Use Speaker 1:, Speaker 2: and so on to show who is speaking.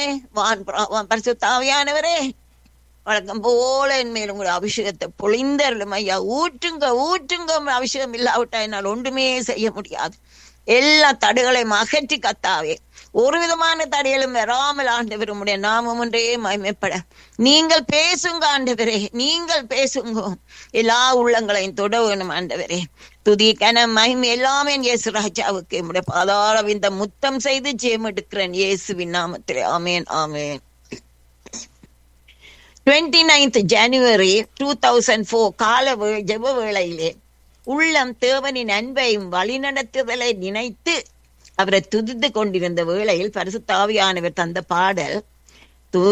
Speaker 1: வான் பிர- வான் பரிசுத்தாவியானவரே வழக்கம் போல என் மேல் உங்களுடைய அபிஷேகத்தை பொழிந்தருளும் ஐயா ஊற்றுங்க ஊற்றுங்க அபிஷேகம் இல்லாவிட்டா என்னால் ஒன்றுமே செய்ய முடியாது எல்லா தடைகளையும் அகற்றி கத்தாவே ஒரு விதமான தடைகளும் வராமல் ஆண்டவர் உம்முடைய நாமம் ஒன்றே மகிமைப்பட நீங்கள் பேசுங்க ஆண்டவரே நீங்கள் பேசுங்க எல்லா உள்ளங்களையும் தொட வேணும் ஆண்டவரே துதி கன மகிமை எல்லாமே இயேசு ராஜாவுக்கு உம்முடைய பாதாள இந்த முத்தம் செய்து ஜெயம் எடுக்கிறேன் இயேசுவின் நாமத்திலே ஆமேன் ஆமேன் twenty ninth January two thousand four கால வே- ஜெப வேளையிலே உள்ளம் தேவனின் அன்பையும் வழிநடத்துதலை நினைத்து அவரை துதித்து கொண்டிருந்த வேளையில் பரிசுத்தாவியானவர் தந்த பாடல்